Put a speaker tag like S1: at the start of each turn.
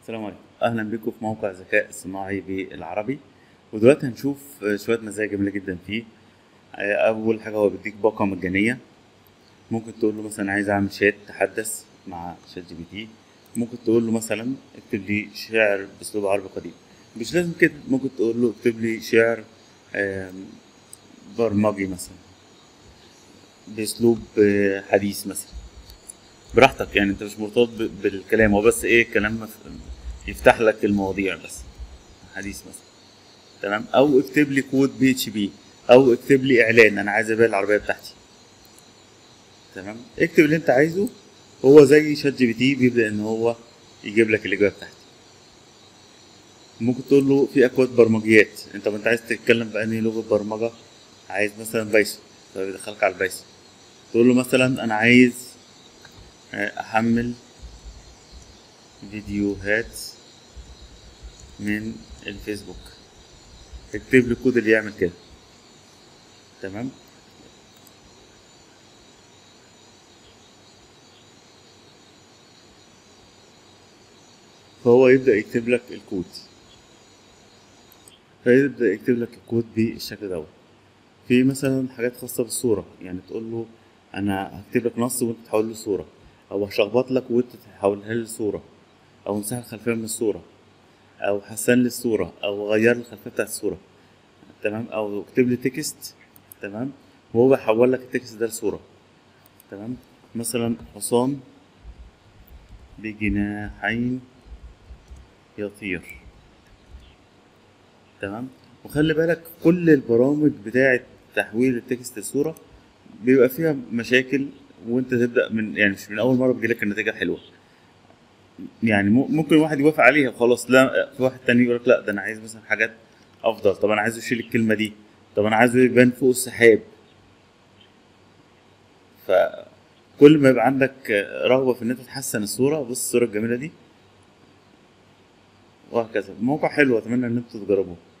S1: السلام عليكم اهلا بكم في موقع ذكاء صناعي بالعربي ودلوقتي هنشوف شويه مزايا جميله جدا فيه اول حاجه هو بيديك باقه مجانيه ممكن تقول له مثلا عايز اعمل شات تحدث مع شات جي بي تي ممكن تقول له مثلا اكتب لي شعر باسلوب عربي قديم مش لازم كده ممكن تقول له اكتب لي شعر آم، برمجي مثلا باسلوب آه، حديث مثلا براحتك يعني انت مش مرتبط ب- بالكلام هو بس ايه كلام مف- يفتح لك المواضيع بس حديث مثلا تمام او اكتب لي كود بي اتش بي او اكتب لي اعلان انا عايز ابيع العربيه بتاعتي تمام اكتب اللي انت عايزه هو زي شات جي بي تي بيبدا ان هو يجيب لك الاجابه بتاعتي ممكن تقول له في اكواد برمجيات انت طب انت عايز تتكلم بأنهي لغه برمجه عايز مثلا بايثون فبيدخلك على البايثون تقول له مثلا انا عايز آه، احمل فيديوهات من الفيسبوك اكتب لي الكود اللي يعمل كده تمام فهو يبدأ يكتب لك الكود فيبدأ يكتب لك الكود بالشكل دوت في مثلا حاجات خاصة بالصورة يعني تقول له أنا هكتب لك نص وأنت تحول له صورة أو هشخبط لك وأنت تحولها لي صورة أو امسح الخلفية من الصورة أو حسن لي الصورة أو غير لي الخلفية بتاعت الصورة تمام أو اكتب لي تكست تمام وهو بيحول لك التكست ده لصورة تمام مثلا حصان بجناحين يطير تمام وخلي بالك كل البرامج بتاعة تحويل التكست لصورة بيبقى فيها مشاكل وانت تبدأ من يعني مش من أول مرة بيجيلك النتيجة حلوة يعني مو- ممكن واحد يوافق عليها خلاص لا في واحد تاني يقول لك لا ده انا عايز مثلا حاجات افضل طب انا عايزه يشيل الكلمة دي طب انا عايزه يبان فوق السحاب فكل ما يبقى عندك رغبة في ان انت تحسن الصورة بص الصورة الجميلة دي وهكذا موقع حلو اتمنى ان انتوا تجربوه